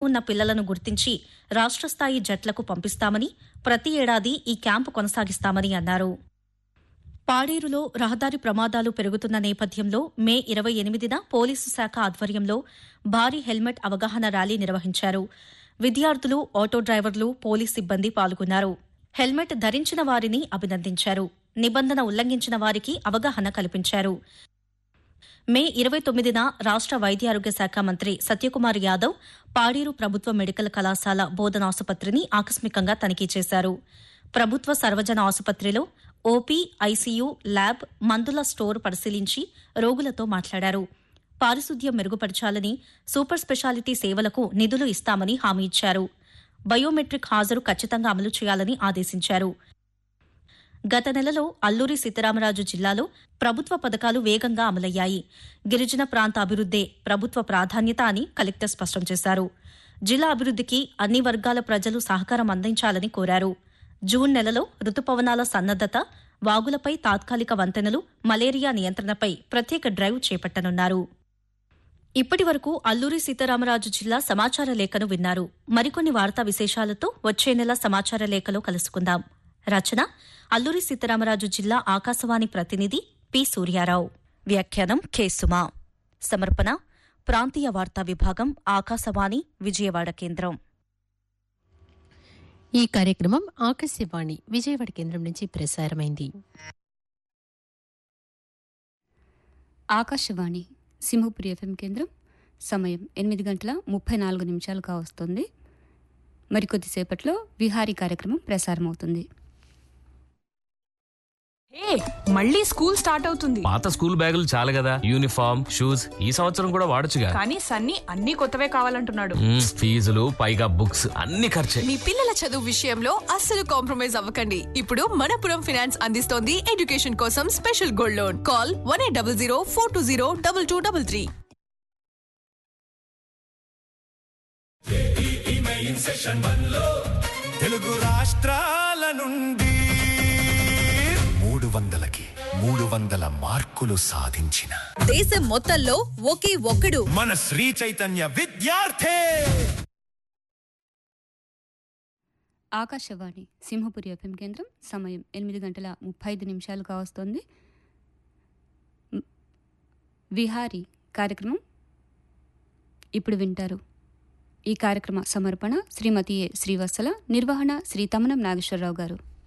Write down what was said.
ఉన్న పిల్లలను గుర్తించి రాష్ట్ర స్థాయి జట్లకు పంపిస్తామని ప్రతి ఏడాది ఈ క్యాంపు కొనసాగిస్తామని అన్నారు పాడేరులో రహదారి ప్రమాదాలు పెరుగుతున్న నేపథ్యంలో మే ఇరవై ఎనిమిదిన పోలీసు శాఖ ఆధ్వర్యంలో భారీ హెల్మెట్ అవగాహన ర్యాలీ నిర్వహించారు విద్యార్థులు ఆటో డ్రైవర్లు పోలీస్ సిబ్బంది పాల్గొన్నారు హెల్మెట్ ధరించిన వారిని అభినందించారు నిబంధన ఉల్లంఘించిన వారికి అవగాహన కల్పించారు మే ఇరవై తొమ్మిదిన రాష్ట్ర వైద్యారోగ్య శాఖ మంత్రి సత్యకుమార్ యాదవ్ పాడేరు ప్రభుత్వ మెడికల్ కళాశాల బోధనాసుపత్రిని ఆకస్మికంగా తనిఖీ చేశారు ప్రభుత్వ సర్వజన ఆసుపత్రిలో ఓపీ ఐసీయూ ల్యాబ్ మందుల స్టోర్ పరిశీలించి రోగులతో మాట్లాడారు పారిశుద్ధ్యం మెరుగుపరచాలని సూపర్ స్పెషాలిటీ సేవలకు నిధులు ఇస్తామని హామీ ఇచ్చారు బయోమెట్రిక్ హాజరు ఖచ్చితంగా అమలు చేయాలని ఆదేశించారు గత నెలలో అల్లూరి సీతారామరాజు జిల్లాలో ప్రభుత్వ పథకాలు వేగంగా అమలయ్యాయి గిరిజన ప్రాంత అభివృద్దే ప్రభుత్వ ప్రాధాన్యత అని కలెక్టర్ స్పష్టం చేశారు జిల్లా అభివృద్ధికి అన్ని వర్గాల ప్రజలు సహకారం అందించాలని కోరారు జూన్ నెలలో రుతుపవనాల సన్నద్దత వాగులపై తాత్కాలిక వంతెనలు మలేరియా నియంత్రణపై ప్రత్యేక డ్రైవ్ చేపట్టనున్నారు ఇప్పటి వరకు అల్లూరి సీతారామరాజు జిల్లా సమాచార లేఖను విన్నారు మరికొన్ని వార్తా విశేషాలతో వచ్చే నెల సమాచార లేఖలో కలుసుకుందాం రచన అల్లూరి సీతారామరాజు జిల్లా ఆకాశవాణి ప్రతినిధి పి సూర్యారావు వ్యాఖ్యానం కె సుమా సమర్పణ ప్రాంతీయ వార్తా విభాగం ఆకాశవాణి విజయవాడ కేంద్రం ఈ కార్యక్రమం ఆకాశవాణి విజయవాడ కేంద్రం నుంచి ప్రసారమైంది ఆకాశవాణి సింహపురి ఎఫ్ఎం కేంద్రం సమయం ఎనిమిది గంటల ముప్పై నాలుగు నిమిషాలు కావస్తుంది మరికొద్దిసేపట్లో విహారీ కార్యక్రమం ప్రసారమవుతుంది ఏ మళ్ళీ స్కూల్ స్టార్ట్ అవుతుంది పాత స్కూల్ బ్యాగులు చాలు కదా యూనిఫామ్ షూస్ ఈ సంవత్సరం కూడా వాడొచ్చుగా కానీ సన్నీ అన్ని కొత్తవే కావాలంటున్నాడు మ్మ్, ఫీజులు పైగా బుక్స్ అన్ని ఖర్చే మీ పిల్లల చదువు విషయంలో అస్సలు కాంప్రమైజ్ అవ్వకండి ఇప్పుడు మనపురం ఫైనాన్స్ అందిస్తోంది ఎడ్యుకేషన్ కోసం special gold loan call one eight double zero four two zero double two double three Telugu రాష్ట్రాల నుండి మూడు వందలకి మూడు వందల మార్కులు సాధించిన దేశం మొత్తంలో ఒకే ఒక్కడు మన శ్రీ చైతన్య విద్యార్థి ఆకాశవాణి సింహపురి ఎఫ్ఎం కేంద్రం సమయం ఎనిమిది గంటల ముప్పై ఐదు నిమిషాలు కావస్తోంది మ్, విహారీ కార్యక్రమం ఇప్పుడు వింటారు ఈ కార్యక్రమ సమర్పణ శ్రీమతి ఏ శ్రీవత్సల నిర్వహణ శ్రీ తమనం నాగేశ్వరరావు గారు